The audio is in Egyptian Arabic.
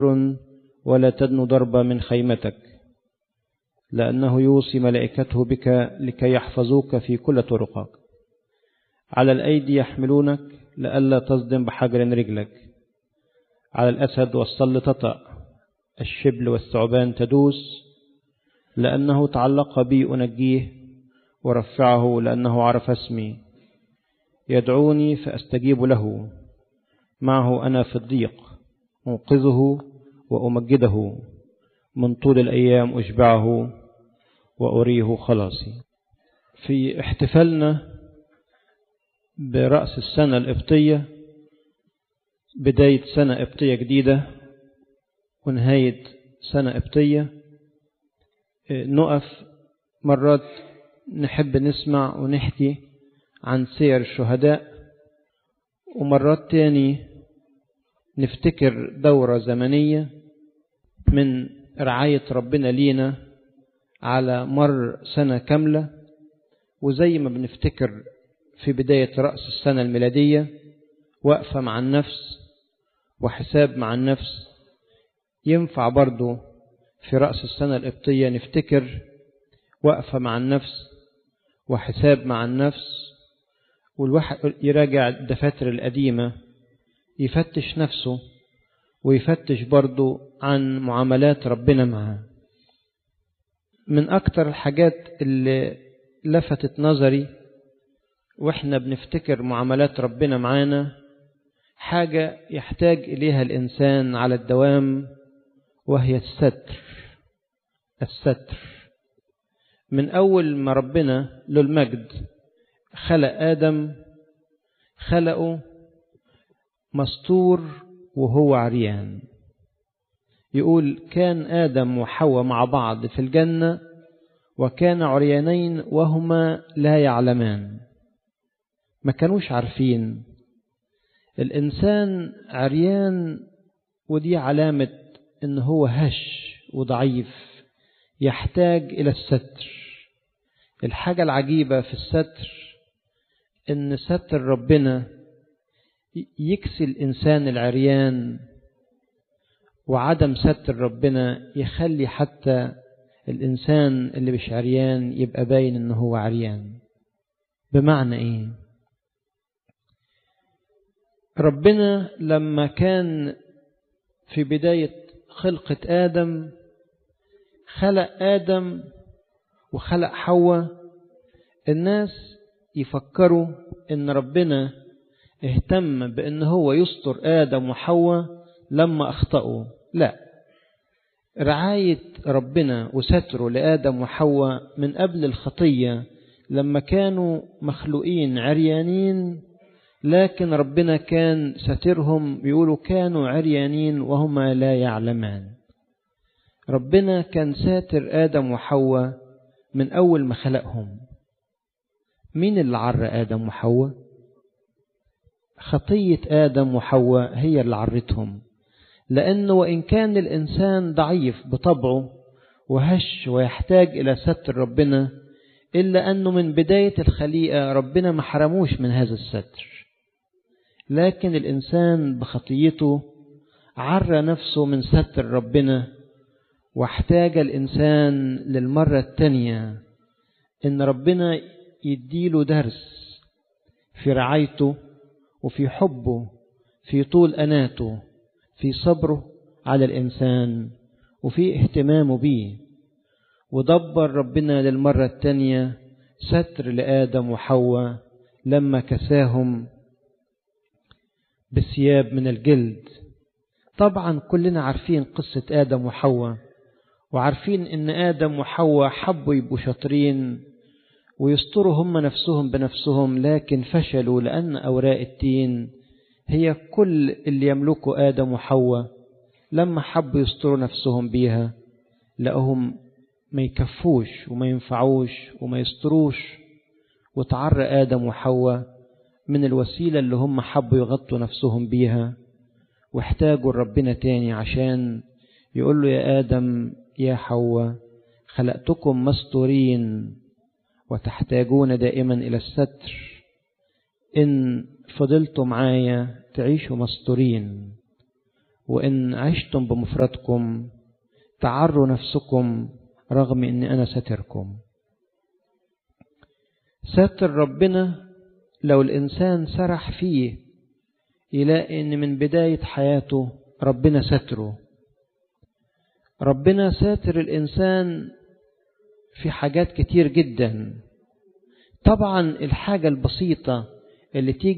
ولا تدن ضربة من خيمتك لأنه يوصي ملائكته بك لكي يحفظوك في كل طرقك على الأيدي يحملونك لئلا تصدم بحجر رجلك على الأسد والصل تطأ الشبل والثعبان تدوس لأنه تعلق بي أنجيه ورفعه لأنه عرف اسمي يدعوني فأستجيب له معه أنا في الضيق أنقذه وأمجده من طول الأيام أشبعه وأريه خلاصي في احتفالنا برأس السنة القبطية بداية سنة قبطية جديدة ونهاية سنة قبطية نقف مرات نحب نسمع ونحكي عن سير الشهداء ومرات تاني نفتكر دورة زمنية من رعاية ربنا لينا على مر سنة كاملة وزي ما بنفتكر في بداية رأس السنة الميلادية وقفة مع النفس وحساب مع النفس ينفع برضو في رأس السنة القبطية نفتكر وقفة مع النفس وحساب مع النفس والواحد يراجع الدفاتر القديمة يفتش نفسه ويفتش برضو عن معاملات ربنا معاه من أكتر الحاجات اللي لفتت نظري وإحنا بنفتكر معاملات ربنا معانا حاجة يحتاج إليها الإنسان على الدوام وهي الستر الستر من أول ما ربنا له المجد خلق آدم خلقه مستور وهو عريان يقول كان آدم وحواء مع بعض في الجنة وكان عريانين وهما لا يعلمان ما كانوش عارفين الإنسان عريان ودي علامة إن هو هش وضعيف يحتاج إلى الستر الحاجة العجيبة في الستر إن ستر ربنا يكسي الإنسان العريان وعدم ستر ربنا يخلي حتى الإنسان اللي مش عريان يبقى باين إن هو عريان بمعنى إيه ربنا لما كان في بداية خلقة آدم خلق آدم وخلق حواء الناس يفكروا إن ربنا اهتم بأن هو يستر آدم وحواء لما أخطأوا لا رعاية ربنا وستره لآدم وحواء من قبل الخطية لما كانوا مخلوقين عريانين لكن ربنا كان سترهم بيقولوا كانوا عريانين وهما لا يعلمان ربنا كان ساتر آدم وحواء من أول ما خلقهم مين اللي عر آدم وحواء خطية آدم وحواء هي اللي عرتهم لأنه وإن كان الإنسان ضعيف بطبعه وهش ويحتاج إلى ستر ربنا إلا أنه من بداية الخليقة ربنا ما حرموش من هذا الستر لكن الإنسان بخطيته عرى نفسه من ستر ربنا واحتاج الإنسان للمرة التانية إن ربنا يديله درس في رعايته وفي حبه في طول أناته في صبره على الإنسان وفي اهتمامه بيه ودبر ربنا للمرة التانية ستر لآدم وحواء لما كساهم بثياب من الجلد طبعا كلنا عارفين قصة آدم وحواء وعارفين إن آدم وحواء حبوا يبقوا شاطرين ويستروا هم نفسهم بنفسهم لكن فشلوا لأن أوراق التين هي كل اللي يملكه آدم وحواء لما حبوا يستروا نفسهم بيها لقوهم ما يكفوش وما ينفعوش وما يستروش وتعرى آدم وحواء من الوسيلة اللي هم حبوا يغطوا نفسهم بيها واحتاجوا ربنا تاني عشان يقول له يا آدم يا حواء خلقتكم مستورين وتحتاجون دائما إلى الستر إن فضلتوا معايا تعيشوا مستورين وإن عشتم بمفردكم تعروا نفسكم رغم أن أنا ساتركم ساتر ربنا لو الإنسان سرح فيه يلاقي أن من بداية حياته ربنا ستره ربنا ساتر الإنسان في حاجات كتير جدا طبعا الحاجة البسيطة اللي تيجي